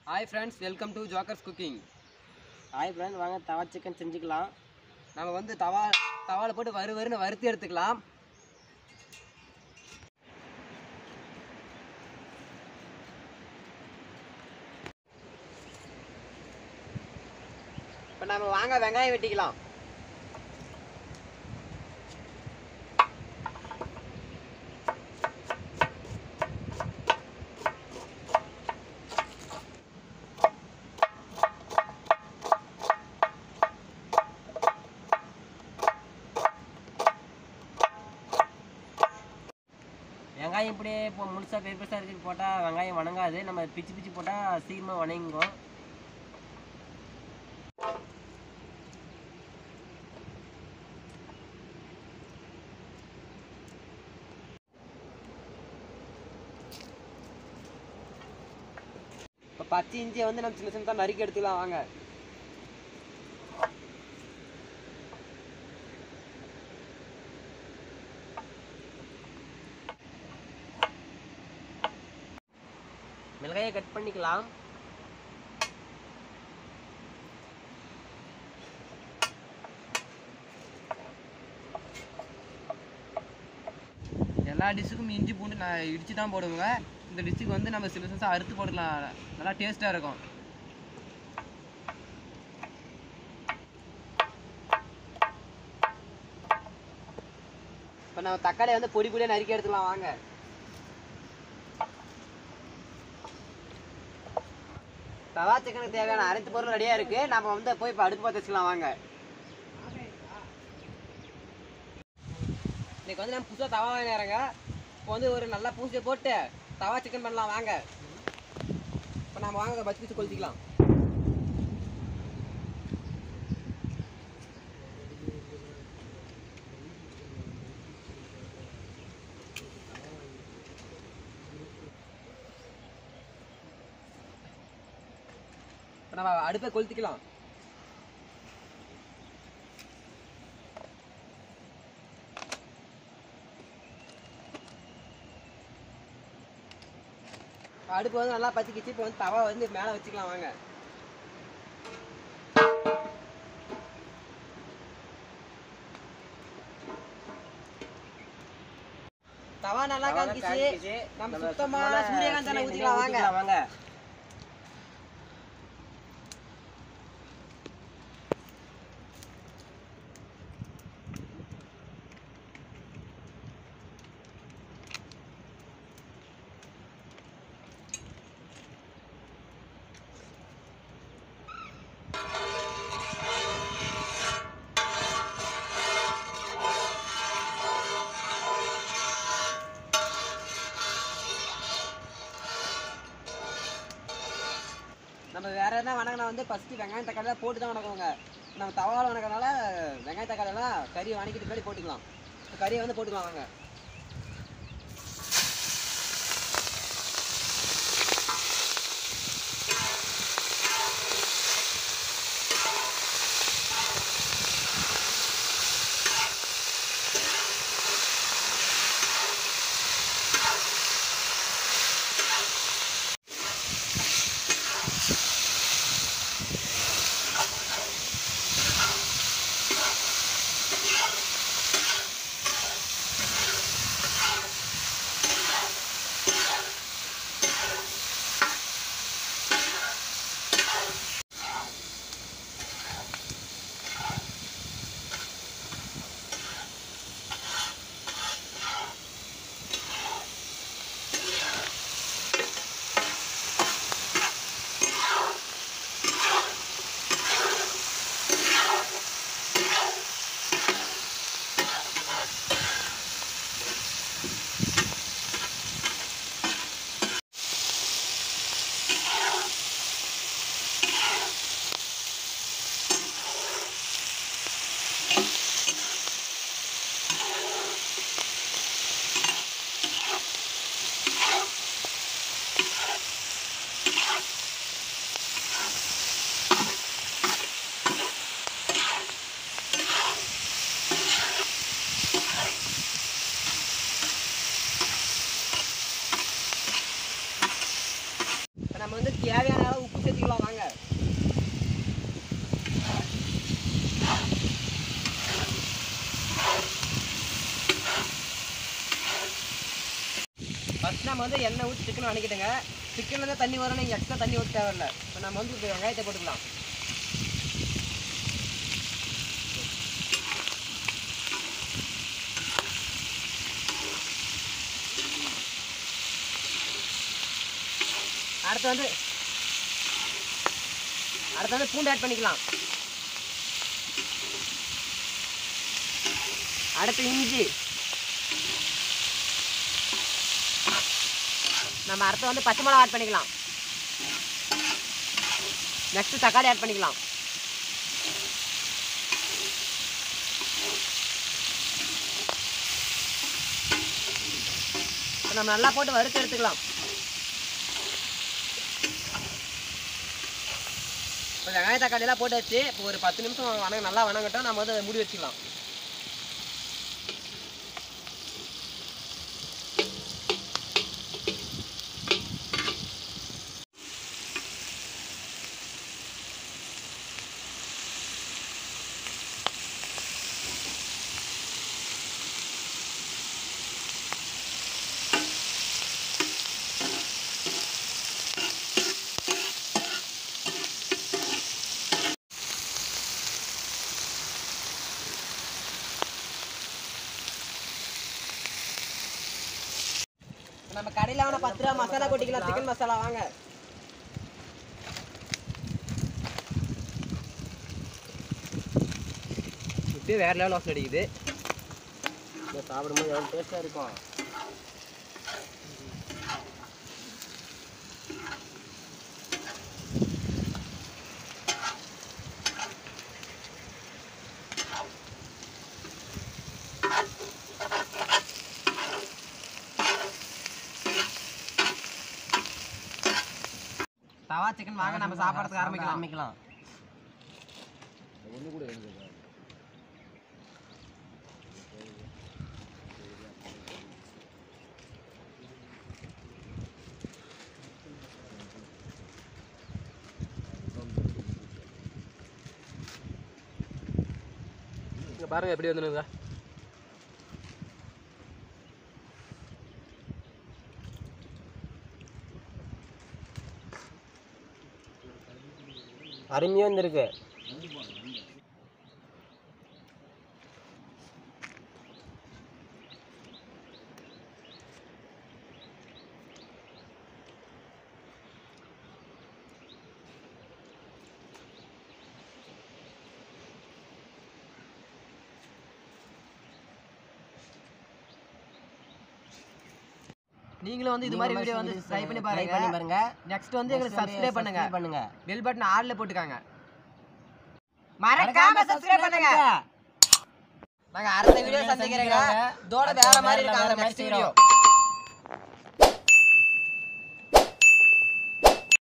hi friends welcome to jokers cooking hi friend வாங்க tawa chicken செஞ்சுக்கலாம் நம்ம வந்து தவா தவாவில் போட்டு வறு வறுன்னு வறுத்து எடுத்துக்கலாம் இப்போ நம்ம வாங்க வெங்காயம் வெட்டிக்கலாம் வெங்காயம் இப்படியே இப்போ முழுசாக பெரிய பெருசாக இருக்குது போட்டால் வெங்காயம் வணங்காது நம்ம பிச்சு பிச்சு போட்டால் சீக்கிரமாக வணங்கும் இப்போ பச்சை இஞ்சியை வந்து நம்ம சின்ன சின்னதாக நறுக்கி எடுத்துக்கலாம் வாங்க மிளகாயை கட் பண்ணிக்கலாம் எல்லா டிஷ்ஷுக்கும் இஞ்சி பூண்டு நான் இடித்து தான் போடுவேங்க இந்த டிஷ்ஷுக்கு வந்து நம்ம சில சின்னசாக அறுத்து போட்டுக்கலாம் நல்லா டேஸ்ட்டாக இருக்கும் இப்போ நம்ம தக்காளியை வந்து பொடி பொடியாக நறுக்கி எடுத்துக்கலாம் வாங்க தவா சிக்கனுக்கு தேவையான அனைத்து பொருளும் ரெடியாக இருக்குது நம்ம வந்து போய் இப்போ அடுப்பு பார்த்து வச்சுக்கலாம் வாங்க இன்னைக்கு வந்து நம்ம புதுசாக தவா வாங்கினாருங்க இப்போ வந்து ஒரு நல்லா பூசியை போட்டு தவா சிக்கன் பண்ணலாம் வாங்க இப்போ நம்ம வாங்க பச்சு பச்சு கொளுத்திக்கலாம் இப்போ நம்ம அடுப்பை கொளுத்திக்கலாம் அடுப்பு வந்து நல்லா பற்றிக்கிச்சு இப்போ வந்து தவா வந்து மேலே வச்சுக்கலாம் வாங்க தவா நல்லா காமிக்கிச்சு நம்ம சுத்தமா சூரியகாந்த் எண்ணெய் ஊற்றிக்கலாம் வாங்க வாங்க நம்ம வேற எதனா வணங்கினா வந்து ஃபஸ்ட்டு வெங்காயம் தக்காளி எல்லாம் போட்டு தான் வணக்குவாங்க நம்ம தவாவில் வணக்கறனால வெங்காயம் தக்காளி எல்லாம் கறியை வணக்கிட்டு பின்னாடி போட்டுக்கலாம் இப்ப கறியை வந்து போட்டுக்கலாம் வாங்க இப்போ நம்ம வந்து தேவையான அளவு உப்பு ஊற்றிக்கலாம் வாங்க ஃபர்ஸ்ட் நம்ம வந்து எண்ணெய் ஊற்றி சிக்கன் வணக்கிட்டுங்க சிக்கன்ல தான் தண்ணி வரும் நீங்கள் எக்ஸ்ட்ரா தண்ணி ஊற்ற தேவையில்ல இப்போ நம்ம வந்து இப்போ வெங்காயத்தை போட்டுக்கலாம் அடுத்து வந்து அடுத்து வந்து பூண்டு ஆட் பண்ணிக்கலாம் அடுத்து இஞ்சி நம்ம அடுத்து வந்து பச்சை மிளகா ஆட் பண்ணிக்கலாம் நெக்ஸ்ட் தக்காளி ஆட் பண்ணிக்கலாம் இப்ப நம்ம நல்லா போட்டு வறுத்து எடுத்துக்கலாம் இப்போ வெங்காய தக்காளி எல்லாம் போட்டு வச்சு இப்போ ஒரு பத்து நிமிஷம் வணங்க நல்லா வணங்கட்டும் நம்ம வந்து அதை மூடி வச்சுக்கலாம் இப்ப நம்ம கடையில் வாங்கின பத்து ரூபா மசாலா கொட்டிக்கலாம் சிக்கன் மசாலா வாங்க இப்படியே வேற லெவல் வாசல் அடிக்குது இதை சாப்பிடும்போது எவ்வளோ டேஸ்ட்டாக இருக்கும் தவா சிக்கன் வாங்க நம்ம சாப்பிட்றதுக்கு ஆரம்பிக்கலாம் ஆரம்பிக்கலாம் இங்க பாருங்க எப்படி வந்துருங்க அருமையாக வந்திருக்கு நீங்களும் வந்து இது மாதிரி வீடியோ வந்து ட்ரை பண்ணி பாருங்க பண்ணி பாருங்க நெக்ஸ்ட் வந்து எங்களுக்கு சப்ஸ்கிரைப் பண்ணுங்க subscribe பண்ணுங்க பெல் பட்டன் ஆல்ல போட்டுக்காங்க மறக்காம சப்ஸ்கிரைப் பண்ணுங்க நாங்க அடுத்த வீடியோ சந்திக்கிறேங்க இதோட வேற மாதிரி இருக்காங்க நெக்ஸ்ட் வீடியோ